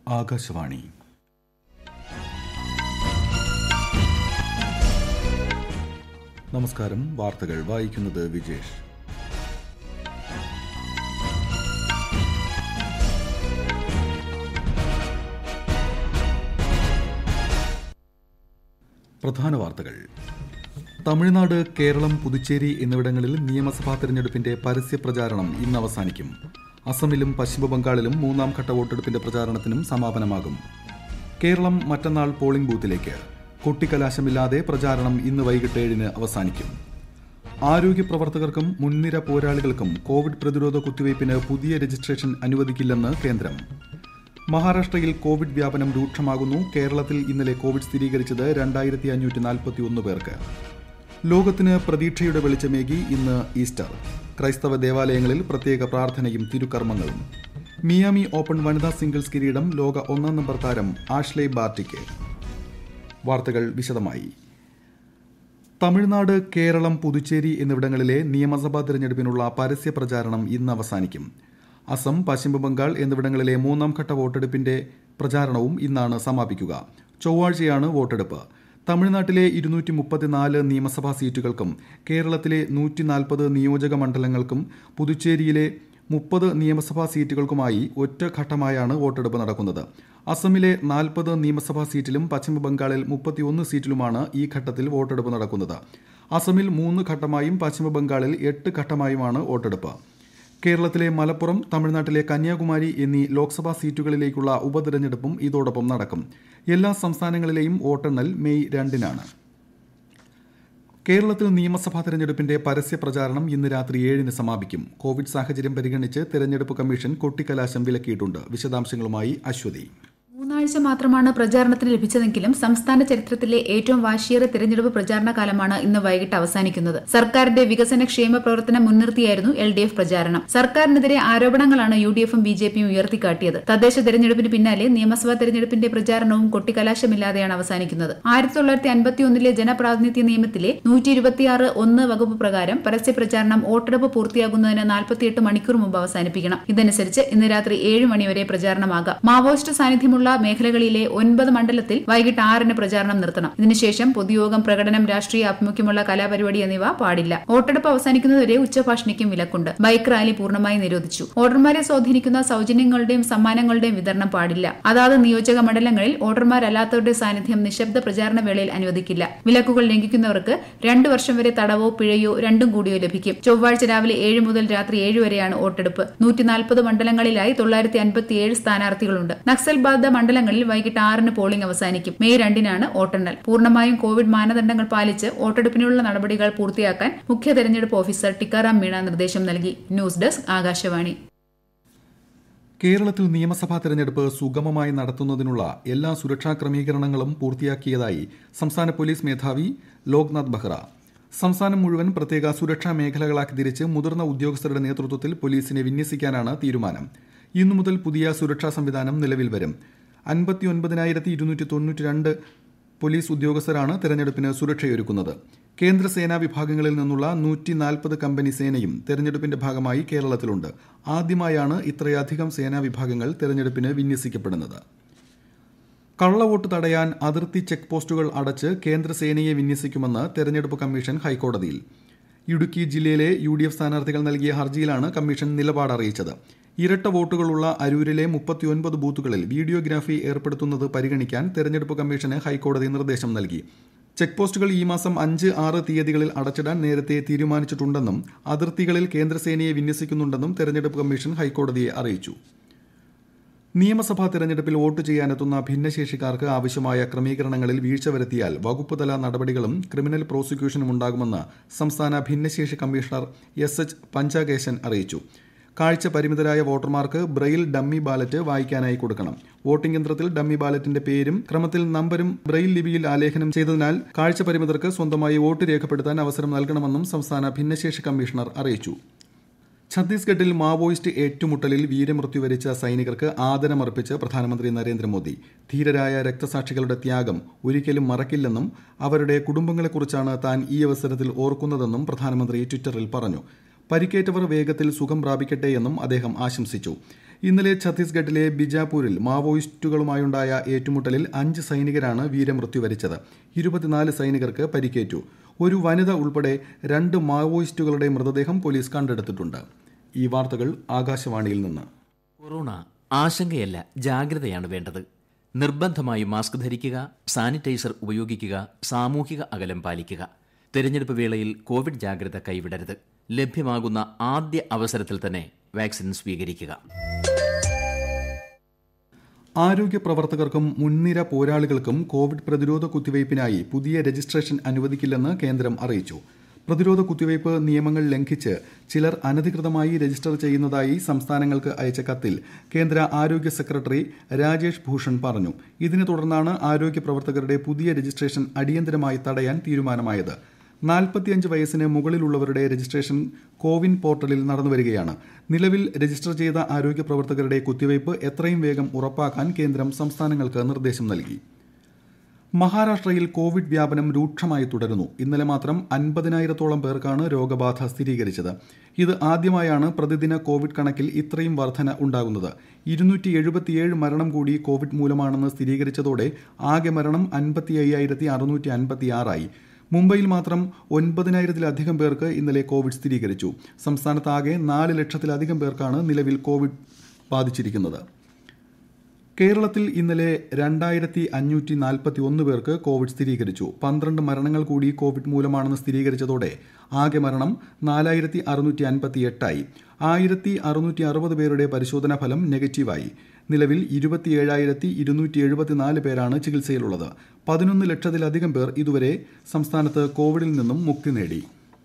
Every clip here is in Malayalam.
ആകാശവാണി നമസ്കാരം വാർത്തകൾ വായിക്കുന്നത് വിജേഷ് പ്രധാന വാർത്തകൾ തമിഴ്നാട് കേരളം പുതുച്ചേരി എന്നിവിടങ്ങളിൽ നിയമസഭാ തെരഞ്ഞെടുപ്പിന്റെ പരസ്യ പ്രചാരണം ഇന്ന് അവസാനിക്കും അസമിലും പശ്ചിമബംഗാളിലും മൂന്നാം ഘട്ട വോട്ടെടുപ്പിന്റെ പ്രചാരണത്തിനും സമാപനമാകും കേരളം മറ്റന്നാൾ പോളിംഗ് ബൂത്തിലേക്ക് കൊട്ടിക്കലാശമില്ലാതെ പ്രചാരണം ഇന്ന് വൈകിട്ട് ഏഴിന് അവസാനിക്കും ആരോഗ്യ പ്രവർത്തകർക്കും മുൻനിര പോരാളികൾക്കും കോവിഡ് പ്രതിരോധ കുത്തിവയ്പ്പിന് പുതിയ രജിസ്ട്രേഷൻ അനുവദിക്കില്ലെന്ന് കേന്ദ്രം മഹാരാഷ്ട്രയിൽ കോവിഡ് വ്യാപനം രൂക്ഷമാകുന്നു കേരളത്തിൽ ഇന്നലെ കോവിഡ് സ്ഥിരീകരിച്ചത് രണ്ടായിരത്തി അഞ്ഞൂറ്റി നാൽപ്പത്തി ഒന്ന് പേർക്ക് ലോകത്തിന് പ്രതീക്ഷയുടെ വെളിച്ചമേകി ഇന്ന് ഈസ്റ്റർ ക്രൈസ്തവ ദേവാലയങ്ങളിൽ പ്രത്യേക പ്രാർത്ഥനയും തിരുക്കർമ്മങ്ങളും മിയാമി ഓപ്പൺ വനിതാ സിംഗിൾസ് കിരീടം ലോക ഒന്നാം നമ്പർ താരം ആഷ്ലെ ബാർട്ടിക്ക് വാർത്തകൾ വിശദമായി തമിഴ്നാട് കേരളം പുതുച്ചേരി എന്നിവിടങ്ങളിലെ നിയമസഭാ തെരഞ്ഞെടുപ്പിനുള്ള പരസ്യ പ്രചാരണം ഇന്ന് അവസാനിക്കും അസം പശ്ചിമബംഗാൾ എന്നിവിടങ്ങളിലെ മൂന്നാം ഘട്ട വോട്ടെടുപ്പിന്റെ പ്രചാരണവും ഇന്നാണ് സമാപിക്കുക ചൊവ്വാഴ്ചയാണ് വോട്ടെടുപ്പ് തമിഴ്നാട്ടിലെ ഇരുന്നൂറ്റി മുപ്പത്തിനാല് നിയമസഭാ സീറ്റുകൾക്കും കേരളത്തിലെ നൂറ്റി നാൽപ്പത് നിയോജക മണ്ഡലങ്ങൾക്കും പുതുച്ചേരിയിലെ മുപ്പത് നിയമസഭാ സീറ്റുകൾക്കുമായി ഒറ്റഘട്ടമായാണ് വോട്ടെടുപ്പ് നടക്കുന്നത് അസമിലെ നാൽപ്പത് നിയമസഭാ സീറ്റിലും പശ്ചിമബംഗാളിൽ മുപ്പത്തിയൊന്ന് സീറ്റിലുമാണ് ഈ ഘട്ടത്തിൽ വോട്ടെടുപ്പ് നടക്കുന്നത് അസമിൽ മൂന്ന് ഘട്ടമായും പശ്ചിമബംഗാളിൽ എട്ട് ഘട്ടമായുമാണ് വോട്ടെടുപ്പ് കേരളത്തിലെ മലപ്പുറം തമിഴ്നാട്ടിലെ കന്യാകുമാരി എന്നീ ലോക്സഭാ സീറ്റുകളിലേക്കുള്ള ഉപതെരഞ്ഞെടുപ്പും ഇതോടൊപ്പം നടക്കും എല്ലാ സംസ്ഥാനങ്ങളിലെയും വോട്ടെണ്ണൽ മെയ് രണ്ടിനാണ് കേരളത്തിൽ നിയമസഭാ തെരഞ്ഞെടുപ്പിന്റെ പരസ്യ പ്രചാരണം ഇന്ന് രാത്രി ഏഴിന് സമാപിക്കും കോവിഡ് സാഹചര്യം പരിഗണിച്ച് തെരഞ്ഞെടുപ്പ് കമ്മീഷൻ കൊട്ടിക്കലാശം വിലക്കിയിട്ടുണ്ട് വിശദാംശങ്ങളുമായി അശ്വതി മൂന്നാഴ്ച മാത്രമാണ് പ്രചാരണത്തിന് ലഭിച്ചതെങ്കിലും സംസ്ഥാന ചരിത്രത്തിലെ ഏറ്റവും വാശിയേറെ തെരഞ്ഞെടുപ്പ് പ്രചാരണ കാലമാണ് ഇന്ന് വൈകിട്ട് അവസാനിക്കുന്നത് സർക്കാരിന്റെ വികസന ക്ഷേമ പ്രവർത്തനം മുൻനിർത്തിയായിരുന്നു എൽ ഡി എഫ് പ്രചാരണം സർക്കാരിനെതിരെ ആരോപണങ്ങളാണ് യു ഡി എഫും ബി ജെ പിയും ഉയർത്തിക്കാട്ടിയത് തദ്ദേശ തെരഞ്ഞെടുപ്പിന് പിന്നാലെ നിയമസഭാ തെരഞ്ഞെടുപ്പിന്റെ പ്രചാരണവും കൊട്ടിക്കലാശമില്ലാതെയാണ് അവസാനിക്കുന്നത് ആയിരത്തി തൊള്ളായിരത്തി അൻപത്തിയൊന്നിലെ ജനപ്രാതിനിധ്യ നിയമത്തിലെ നൂറ്റി ഇരുപത്തിയാറ് ഒന്ന് വകുപ്പ് പ്രകാരം പരസ്യ പ്രചാരണം വോട്ടെടുപ്പ് പൂർത്തിയാകുന്നതിന് നാൽപ്പത്തിയെട്ട് മണിക്കൂർ മുമ്പ് അവസാനിപ്പിക്കണം ഇതനുസരിച്ച് ഇന്ന് രാത്രി ഏഴ് മണിവരെ പ്രചാരണമാകാം മാവോയിസ്റ്റ് സാന്നിധ്യമുള്ള മേഖലകളിലെ ഒൻപത് മണ്ഡലത്തിൽ വൈകിട്ട് ആറിന് പ്രചാരണം നിർത്തണം ഇതിനുശേഷം പൊതുയോഗം പ്രകടനം രാഷ്ട്രീയ ആഭിമുഖ്യമുള്ള കലാപരിപാടി എന്നിവ പാടില്ല വോട്ടെടുപ്പ് അവസാനിക്കുന്നതുവരെ ഉച്ചഭാഷണിക്കും വിലക്കുണ്ട് ബൈക്ക് റാലി പൂർണ്ണമായി നിരോധിച്ചു വോട്ടർമാരെ സ്വാധീനിക്കുന്ന സൌജന്യങ്ങളുടെയും സമ്മാനങ്ങളുടെയും വിതരണം പാടില്ല അതാത് നിയോജക മണ്ഡലങ്ങളിൽ വോട്ടർമാരല്ലാത്തവരുടെ സാന്നിധ്യം നിശബ്ദ പ്രചാരണ വേളയിൽ അനുവദിക്കില്ല വിലക്കുകൾ ലംഘിക്കുന്നവർക്ക് രണ്ടു വർഷം വരെ തടവോ പിഴയോ രണ്ടും കൂടിയോ ലഭിക്കും ചൊവ്വാഴ്ച രാവിലെ ഏഴ് മുതൽ രാത്രി ഏഴ് വരെയാണ് വോട്ടെടുപ്പ് നൂറ്റി നാൽപ്പത് മണ്ഡലങ്ങളിലായി തൊള്ളായിരത്തി അൻപത്തിയേഴ് സ്ഥാനാർത്ഥികളുണ്ട് നക്സൽ ബാധിത മണ്ഡലങ്ങളിൽ വൈകിട്ട് ആറിന് പോളിംഗ് അവസാനിക്കും മെയ് രണ്ടിനാണ് വോട്ടെണ്ണൽ പൂർണ്ണമായും കോവിഡ് മാനദണ്ഡങ്ങൾ പാലിച്ച് വോട്ടെടുപ്പിനുള്ള നടപടികൾ പൂർത്തിയാക്കാൻ മുഖ്യ തെരഞ്ഞെടുപ്പ് ഓഫീസർ ടിക്കാറാം മീണ നിർദ്ദേശം നൽകി ന്യൂസ് ഡെസ്ക് ആകാശവാണി കേരളത്തിൽ നിയമസഭാ തെരഞ്ഞെടുപ്പ് സുഗമമായി നടത്തുന്നതിനുള്ള എല്ലാ സുരക്ഷാ ക്രമീകരണങ്ങളും പൂർത്തിയാക്കിയതായി സംസ്ഥാന പോലീസ് മേധാവി ലോക്നാഥ് ബെഹ്റ സംസ്ഥാനം മുഴുവൻ പ്രത്യേക സുരക്ഷാ മേഖലകളാക്കി തിരിച്ച് മുതിർന്ന ഉദ്യോഗസ്ഥരുടെ നേതൃത്വത്തിൽ പോലീസിനെ വിന്യസിക്കാനാണ് തീരുമാനം ഇന്നു മുതൽ പുതിയ സുരക്ഷാ സംവിധാനം നിലവിൽ വരും അൻപത്തി ഒൻപതിനായിരത്തി ഇരുന്നൂറ്റി തൊണ്ണൂറ്റി രണ്ട് പോലീസ് ഉദ്യോഗസ്ഥരാണ് തെരഞ്ഞെടുപ്പിന് സുരക്ഷയൊരുക്കുന്നത് കേന്ദ്ര സേനാ വിഭാഗങ്ങളിൽ നിന്നുള്ള നൂറ്റി നാൽപ്പത് കമ്പനി സേനയും തെരഞ്ഞെടുപ്പിന്റെ ഭാഗമായി കേരളത്തിലുണ്ട് ആദ്യമായാണ് ഇത്രയധികം സേനാ വിഭാഗങ്ങൾ തെരഞ്ഞെടുപ്പിന് വിന്യസിക്കപ്പെടുന്നത് കള്ളവോട്ട് തടയാൻ അതിർത്തി ചെക്ക് പോസ്റ്റുകൾ അടച്ച് കേന്ദ്ര സേനയെ വിന്യസിക്കുമെന്ന് തെരഞ്ഞെടുപ്പ് കമ്മീഷൻ ഹൈക്കോടതിയിൽ ഇടുക്കി ജില്ലയിലെ യു ഡി എഫ് സ്ഥാനാർത്ഥികൾ നൽകിയ ഹർജിയിലാണ് കമ്മീഷൻ നിലപാട് അറിയിച്ചത് ഇരട്ട വോട്ടുകളുള്ള അരൂരിലെ മുപ്പത്തിയൊൻപത് ബൂത്തുകളിൽ വീഡിയോഗ്രാഫി ഏർപ്പെടുത്തുന്നത് പരിഗണിക്കാൻ തെരഞ്ഞെടുപ്പ് കമ്മീഷന് ഹൈക്കോടതി നിർദ്ദേശം നൽകി ചെക്ക് പോസ്റ്റുകൾ ഈ മാസം അഞ്ച് ആറ് തീയതികളിൽ അടച്ചിടാൻ നേരത്തെ തീരുമാനിച്ചിട്ടുണ്ടെന്നും അതിർത്തികളിൽ കേന്ദ്രസേനയെ വിന്യസിക്കുന്നുണ്ടെന്നും തെരഞ്ഞെടുപ്പ് കമ്മീഷൻ ഹൈക്കോടതിയെ അറിയിച്ചു നിയമസഭാ തെരഞ്ഞെടുപ്പിൽ വോട്ട് ചെയ്യാനെത്തുന്ന ഭിന്നശേഷിക്കാർക്ക് ആവശ്യമായ ക്രമീകരണങ്ങളിൽ വീഴ്ച വരുത്തിയാൽ വകുപ്പുതല നടപടികളും ക്രിമിനൽ പ്രോസിക്യൂഷനും ഉണ്ടാകുമെന്ന് സംസ്ഥാന ഭിന്നശേഷി കമ്മീഷണർ എസ് എച്ച് പഞ്ചാകേശൻ അറിയിച്ചു കാഴ്ച പരിമിതരായ വോട്ടർമാർക്ക് ബ്രെയിൽ ഡമ്മി ബാലറ്റ് വായിക്കാനായി കൊടുക്കണം വോട്ടിംഗ് യന്ത്രത്തിൽ ഡമ്മി ബാലറ്റിന്റെ പേരും ക്രമത്തിൽ നമ്പരും ബ്രെയിൽ ലിപിയിൽ ആലേഖനം ചെയ്തതിനാൽ കാഴ്ച പരിമിതർക്ക് സ്വന്തമായി വോട്ട് രേഖപ്പെടുത്താൻ അവസരം നൽകണമെന്നും സംസ്ഥാന ഭിന്നശേഷി കമ്മീഷണർ അറിയിച്ചു ഛത്തീസ്ഗഡിൽ മാവോയിസ്റ്റ് ഏറ്റുമുട്ടലിൽ വീരമൃത്യു വരിച്ച സൈനികർക്ക് ആദരമർപ്പിച്ച് പ്രധാനമന്ത്രി നരേന്ദ്രമോദി ധീരരായ രക്തസാക്ഷികളുടെ ത്യാഗം ഒരിക്കലും മറക്കില്ലെന്നും അവരുടെ കുടുംബങ്ങളെക്കുറിച്ചാണ് താൻ ഈ അവസരത്തിൽ ഓർക്കുന്നതെന്നും പ്രധാനമന്ത്രി ട്വിറ്ററിൽ പറഞ്ഞു പരിക്കേറ്റവർ വേഗത്തിൽ സുഖം പ്രാപിക്കട്ടെ എന്നും അദ്ദേഹം ആശംസിച്ചു ഇന്നലെ ഛത്തീസ്ഗഡിലെ ബിജാപൂരിൽ മാവോയിസ്റ്റുകളുമായുണ്ടായ ഏറ്റുമുട്ടലിൽ അഞ്ച് സൈനികരാണ് വീരമൃത്യു വരിച്ചത് ഇരുപത്തിനാല് സൈനികർക്ക് പരിക്കേറ്റു ഒരു വനിത ഉൾപ്പെടെ രണ്ട് മാവോയിസ്റ്റുകളുടെ മൃതദേഹം പോലീസ് കണ്ടെടുത്തിട്ടുണ്ട് ഈ വാർത്തകൾ ആകാശവാണിയിൽ നിന്ന് കൊറോണ ആശങ്കയല്ല ജാഗ്രതയാണ് വേണ്ടത് നിർബന്ധമായും മാസ്ക് ധരിക്കുക സാനിറ്റൈസർ ഉപയോഗിക്കുക സാമൂഹിക അകലം പാലിക്കുക തെരഞ്ഞെടുപ്പ് വേളയിൽ കോവിഡ് ജാഗ്രത കൈവിടരുത് ലഭ്യമാകുന്ന ആദ്യ അവസരത്തിൽ തന്നെ വാക്സിൻ സ്വീകരിക്കുക ആരോഗ്യ പ്രവർത്തകർക്കും മുൻനിര പോരാളികൾക്കും കോവിഡ് പ്രതിരോധ കുത്തിവയ്പ്പിനായി പുതിയ രജിസ്ട്രേഷൻ അനുവദിക്കില്ലെന്ന് കേന്ദ്രം അറിയിച്ചു പ്രതിരോധ കുത്തിവയ്പ് നിയമങ്ങൾ ലംഘിച്ച് ചിലർ അനധികൃതമായി രജിസ്റ്റർ ചെയ്യുന്നതായി സംസ്ഥാനങ്ങൾക്ക് അയച്ച കത്തിൽ കേന്ദ്ര ആരോഗ്യ സെക്രട്ടറി രാജേഷ് ഭൂഷൺ പറഞ്ഞു ഇതിനെ തുടർന്നാണ് ആരോഗ്യ പ്രവർത്തകരുടെ പുതിയ രജിസ്ട്രേഷൻ അടിയന്തരമായി തടയാൻ തീരുമാനമായത് നാൽപ്പത്തിയഞ്ച് വയസ്സിന് മുകളിലുള്ളവരുടെ രജിസ്ട്രേഷൻ കോവിൻ പോർട്ടലിൽ നടന്നുവരികയാണ് നിലവിൽ രജിസ്റ്റർ ചെയ്ത ആരോഗ്യ പ്രവർത്തകരുടെ കുത്തിവയ്പ് എത്രയും വേഗം ഉറപ്പാക്കാൻ കേന്ദ്രം സംസ്ഥാനങ്ങൾക്ക് നിർദ്ദേശം നൽകി മഹാരാഷ്ട്രയിൽ കോവിഡ് വ്യാപനം രൂക്ഷമായി തുടരുന്നു ഇന്നലെ മാത്രം അൻപതിനായിരത്തോളം പേർക്കാണ് രോഗബാധ സ്ഥിരീകരിച്ചത് ഇത് ആദ്യമായാണ് പ്രതിദിന കോവിഡ് കണക്കിൽ ഇത്രയും വർധന ഉണ്ടാകുന്നത് ഇരുന്നൂറ്റി എഴുപത്തിയേഴ് മരണം കൂടി കോവിഡ് മൂലമാണെന്ന് സ്ഥിരീകരിച്ചതോടെ ആകെ മരണം അൻപത്തി അയ്യായിരത്തി അറുന്നൂറ്റി അൻപത്തി ആറായി മുംബൈയിൽ മാത്രം ഒൻപതിനായിരത്തിലധികം പേർക്ക് ഇന്നലെ കോവിഡ് സ്ഥിരീകരിച്ചു സംസ്ഥാനത്താകെ നാല് ലക്ഷത്തിലധികം പേർക്കാണ് നിലവിൽ കോവിഡ് ബാധിച്ചിരിക്കുന്നത് കേരളത്തിൽ ഇന്നലെ രണ്ടായിരത്തി അഞ്ഞൂറ്റി നാൽപ്പത്തി ഒന്ന് പേർക്ക് കോവിഡ് സ്ഥിരീകരിച്ചു പന്ത്രണ്ട് മരണങ്ങൾ കൂടി കോവിഡ് മൂലമാണെന്ന് സ്ഥിരീകരിച്ചതോടെ ആകെ മരണം നാലായിരത്തി അറുന്നൂറ്റി അൻപത്തി എട്ടായി ആയിരത്തി അറുന്നൂറ്റി അറുപത് പേരുടെ പരിശോധനാ ഫലം നെഗറ്റീവായി നിലവിൽ ഇരുപത്തിയേഴായിരത്തി ഇരുന്നൂറ്റി എഴുപത്തിനാല് പേരാണ് ചികിത്സയിലുള്ളത് പതിനൊന്ന് ലക്ഷത്തിലധികം പേർ ഇതുവരെ സംസ്ഥാനത്ത് കോവിഡിൽ നിന്നും മുക്തി നേടി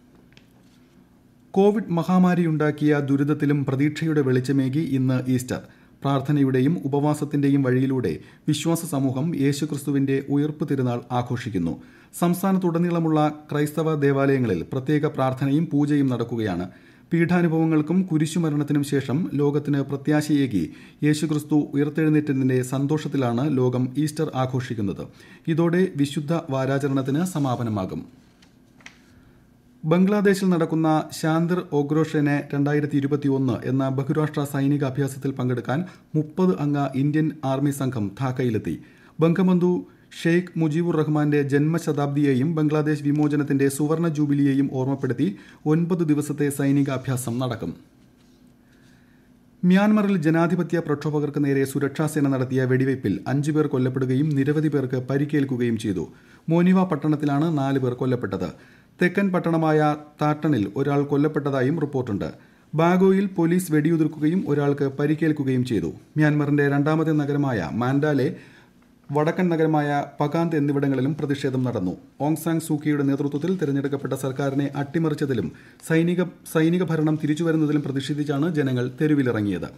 കോവിഡ് മഹാമാരിയുണ്ടാക്കിയ ദുരിതത്തിലും പ്രതീക്ഷയുടെ വെളിച്ചമേകി ഇന്ന് ഈസ്റ്റർ പ്രാർത്ഥനയുടെയും ഉപവാസത്തിന്റെയും വഴിയിലൂടെ വിശ്വാസ സമൂഹം യേശുക്രിസ്തുവിന്റെ ഉയർപ്പ് തിരുനാൾ ആഘോഷിക്കുന്നു സംസ്ഥാനത്തുടനീളമുള്ള ക്രൈസ്തവ ദേവാലയങ്ങളിൽ പ്രത്യേക പ്രാർത്ഥനയും പൂജയും നടക്കുകയാണ് പീഠാനുഭവങ്ങൾക്കും കുരിശുമരണത്തിനും ശേഷം ലോകത്തിന് പ്രത്യാശയേകി യേശുക്രിസ്തു ഉയർത്തെഴുന്നേറ്റതിന്റെ സന്തോഷത്തിലാണ് ലോകം ഈസ്റ്റർ ആഘോഷിക്കുന്നത് ഇതോടെ വിശുദ്ധ വാരാചരണത്തിന് സമാപനമാകും ബംഗ്ലാദേശിൽ നടക്കുന്ന ശാന്തിർ ഓഗ്രോഷനെ രണ്ടായിരത്തി ഇരുപത്തിയൊന്ന് എന്ന ബഹുരാഷ്ട്ര സൈനിക അഭ്യാസത്തിൽ പങ്കെടുക്കാൻ മുപ്പത് അംഗ ഇന്ത്യൻ ആർമി സംഘം ധാക്കയിലെത്തി ബംഗബന്ധു ഷെയ്ഖ് മുജീബുർ റഹ്മാന്റെ ജന്മശതാബ്ദിയെയും ബംഗ്ലാദേശ് വിമോചനത്തിന്റെ സുവർണ ജൂബിലിയെയും ഓർമ്മപ്പെടുത്തി ഒൻപത് ദിവസത്തെ സൈനിക അഭ്യാസം നടക്കും മ്യാൻമറിൽ ജനാധിപത്യ പ്രക്ഷോഭകർക്ക് നേരെ സുരക്ഷാസേന നടത്തിയ വെടിവയ്പിൽ അഞ്ചു പേർ കൊല്ലപ്പെടുകയും നിരവധി പേർക്ക് പരിക്കേൽക്കുകയും ചെയ്തു മോനിവ പട്ടണത്തിലാണ് നാല് പേർ കൊല്ലപ്പെട്ടത് തെക്കൻ പട്ടണമായ താട്ടണിൽ ഒരാൾ കൊല്ലപ്പെട്ടതായും റിപ്പോർട്ടുണ്ട് ബാഗോയിൽ പോലീസ് വെടിയുതിർക്കുകയും ഒരാൾക്ക് പരിക്കേൽക്കുകയും ചെയ്തു മ്യാൻമറിന്റെ രണ്ടാമത്തെ നഗരമായ മാൻഡാലെ വടക്കൻ നഗരമായ പകാന്ത് എന്നിവിടങ്ങളിലും പ്രതിഷേധം നടന്നു ഓങ് സാങ് സൂക്കിയുടെ നേതൃത്വത്തിൽ തിരഞ്ഞെടുക്കപ്പെട്ട സർക്കാരിനെ അട്ടിമറിച്ചതിലും സൈനിക സൈനിക ഭരണം തിരിച്ചുവരുന്നതിലും പ്രതിഷേധിച്ചാണ് ജനങ്ങൾ തെരുവിലിറങ്ങിയത്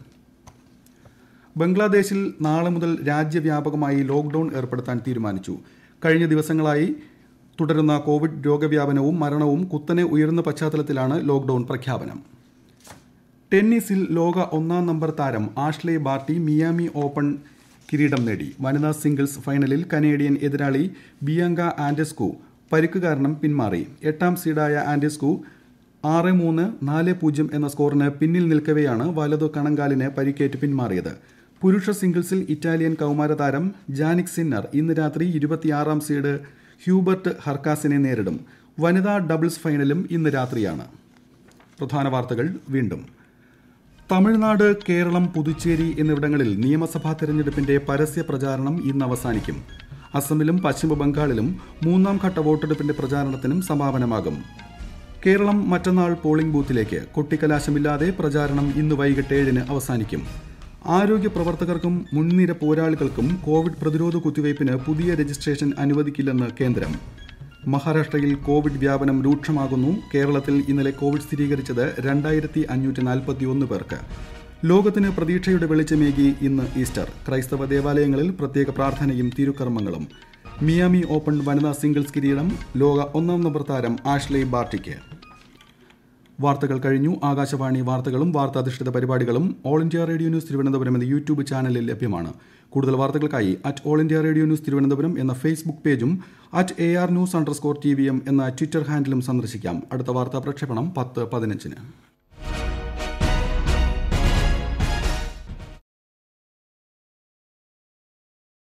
ബംഗ്ലാദേശിൽ നാളെ മുതൽ രാജ്യവ്യാപകമായി ലോക്ഡൌൺ ഏർപ്പെടുത്താൻ തീരുമാനിച്ചു കഴിഞ്ഞ ദിവസങ്ങളായി തുടരുന്ന കോവിഡ് രോഗവ്യാപനവും മരണവും കുത്തനെ ഉയർന്ന പശ്ചാത്തലത്തിലാണ് ലോക്ഡൌൺ പ്രഖ്യാപനം ടെന്നീസിൽ ലോക ഒന്നാം നമ്പർ താരം ആഷ്ലെ ബാർട്ടി മിയാമി ഓപ്പൺ കിരീടം നേടി വനിതാ സിംഗിൾസ് ഫൈനലിൽ കനേഡിയൻ എതിരാളി ബിയങ്ക ആൻഡെസ്കു പരിക്ക് കാരണം പിന്മാറി എട്ടാം സീഡായ ആൻഡെസ്കു ആറ് മൂന്ന് നാല് പൂജ്യം എന്ന സ്കോറിന് പിന്നിൽ നിൽക്കവെയാണ് വലതു കണങ്കാലിന് പരിക്കേറ്റ് പിന്മാറിയത് പുരുഷ സിംഗിൾസിൽ ഇറ്റാലിയൻ കൌമാര താരം ജാനിക് സിന്നർ ഇന്ന് രാത്രി ഇരുപത്തിയാറാം സീഡ് ഹ്യൂബർട്ട് ഹർക്കാസിനെ നേരിടും വനിതാ ഡബിൾസ് ഫൈനലും ഇന്ന് രാത്രിയാണ് പ്രധാന വാർത്തകൾ വീണ്ടും തമിഴ്നാട് കേരളം പുതുച്ചേരി എന്നിവിടങ്ങളിൽ നിയമസഭാ തെരഞ്ഞെടുപ്പിന്റെ പരസ്യ പ്രചാരണം ഇന്ന് അവസാനിക്കും അസമിലും പശ്ചിമ ബംഗാളിലും മൂന്നാം ഘട്ട വോട്ടെടുപ്പിന്റെ പ്രചാരണത്തിനും സമാപനമാകും കേരളം മറ്റന്നാൾ പോളിംഗ് ബൂത്തിലേക്ക് കൊട്ടിക്കലാശമില്ലാതെ പ്രചാരണം ഇന്ന് വൈകിട്ട് ഏഴിന് അവസാനിക്കും ആരോഗ്യ പ്രവർത്തകർക്കും മുൻനിര പോരാളികൾക്കും കോവിഡ് പ്രതിരോധ കുത്തിവയ്പ്പിന് പുതിയ രജിസ്ട്രേഷൻ അനുവദിക്കില്ലെന്ന് കേന്ദ്രം മഹാരാഷ്ട്രയിൽ കോവിഡ് വ്യാപനം രൂക്ഷമാകുന്നു കേരളത്തിൽ ഇന്നലെ കോവിഡ് സ്ഥിരീകരിച്ചത് രണ്ടായിരത്തി അഞ്ഞൂറ്റി നാൽപ്പത്തി ഒന്ന് പേർക്ക് ലോകത്തിന് പ്രതീക്ഷയുടെ വെളിച്ചമേകി ഇന്ന് ഈസ്റ്റർ ക്രൈസ്തവ ദേവാലയങ്ങളിൽ പ്രത്യേക പ്രാർത്ഥനയും തിരുക്കർമ്മങ്ങളും മിയാമി ഓപ്പൺ വനിതാ സിംഗിൾസ് കിരീടം ലോക ഒന്നാം നമ്പർ താരം ആഷ്ലെ ബാർട്ടിക്ക് വാർത്തകൾ കഴിഞ്ഞു ആകാശവാണി വാർത്തകളും വാർത്താധിഷ്ഠിത പരിപാടികളും All India Radio News Thiruvananthapuram എന്ന യൂട്യൂബ് ചാനലിൽ ലഭ്യമാണ് കൂടുതൽ വാർത്തകൾക്കായി at All India Radio News Thiruvananthapuram എന്ന ഫേസ്ബുക്ക് പേജും at A R news underscore T V M എന്ന ട്വിറ്റർ ഹാൻഡിലും സന്ദർശിക്കാം അടുത്ത വാർത്താ പ്രക്ഷേപണം പത്ത് പതിനഞ്ചിന്